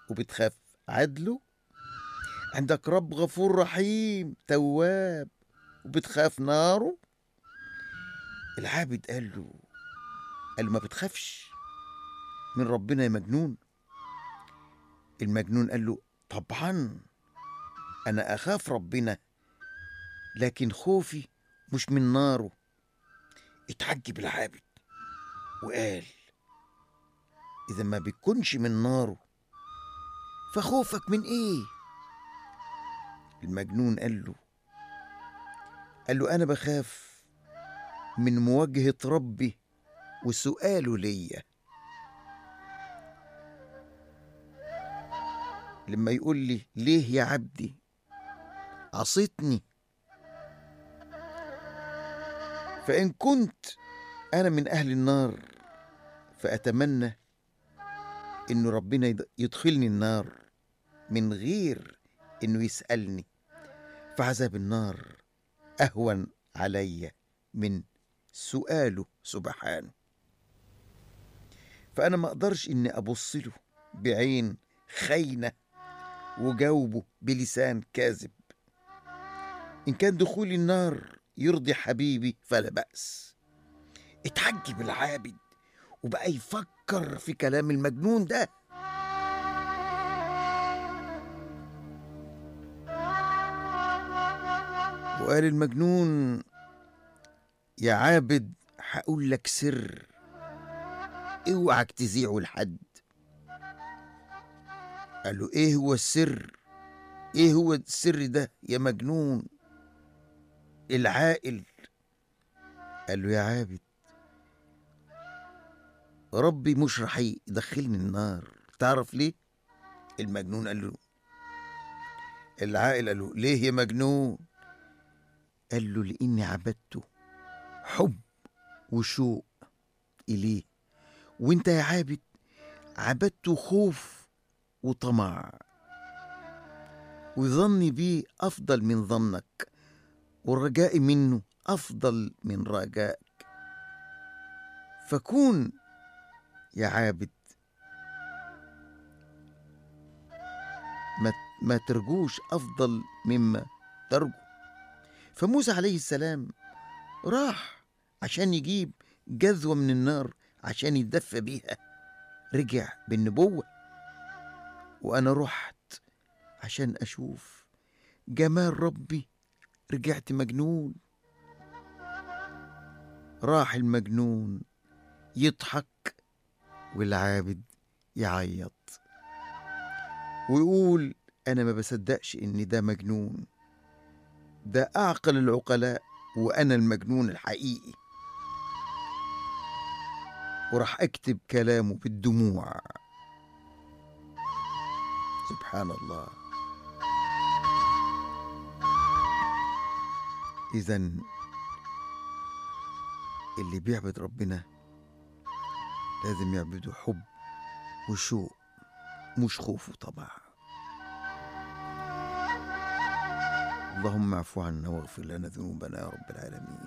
وبتخاف عدله عندك رب غفور رحيم تواب وبتخاف ناره العابد قال له قال له ما بتخافش من ربنا يا مجنون المجنون قال له طبعا انا اخاف ربنا لكن خوفي مش من ناره اتعجب العابد وقال اذا ما بيكونش من ناره فخوفك من ايه المجنون قال له قال له انا بخاف من مواجهه ربي وسؤاله ليا لما يقول لي ليه يا عبدي عصيتني فإن كنت أنا من أهل النار فأتمنى إنه ربنا يد- يدخلني النار من غير إنه يسألني فعذاب النار أهون علي من سؤاله سبحانه فأنا ما أقدرش إني أبص له بعين خاينة وجاوبه بلسان كاذب إن كان دخول النار يرضي حبيبي فلا بأس اتعجب العابد وبقى يفكر في كلام المجنون ده وقال المجنون يا عابد هقول لك سر اوعك تذيعه لحد قال له ايه هو السر ايه هو السر ده يا مجنون العاقل قال له يا عابد ربي مش رح يدخلني النار تعرف ليه المجنون قال له العاقل قال له ليه يا مجنون قال له لاني عبدته حب وشوق اليه وانت يا عابد عبدته خوف وطمع وظني بيه افضل من ظنك والرجاء منه افضل من رجائك فكون يا عابد ما ما ترجوش افضل مما ترجو فموسى عليه السلام راح عشان يجيب جذوه من النار عشان يتدفى بيها رجع بالنبوه وانا رحت عشان اشوف جمال ربي رجعت مجنون راح المجنون يضحك والعابد يعيط ويقول انا ما بصدقش ان ده مجنون ده اعقل العقلاء وانا المجنون الحقيقي وراح اكتب كلامه بالدموع سبحان الله اذا اللي بيعبد ربنا لازم يعبده حب وشوق مش خوف وطمع اللهم اعف عنا واغفر لنا ذنوبنا يا رب العالمين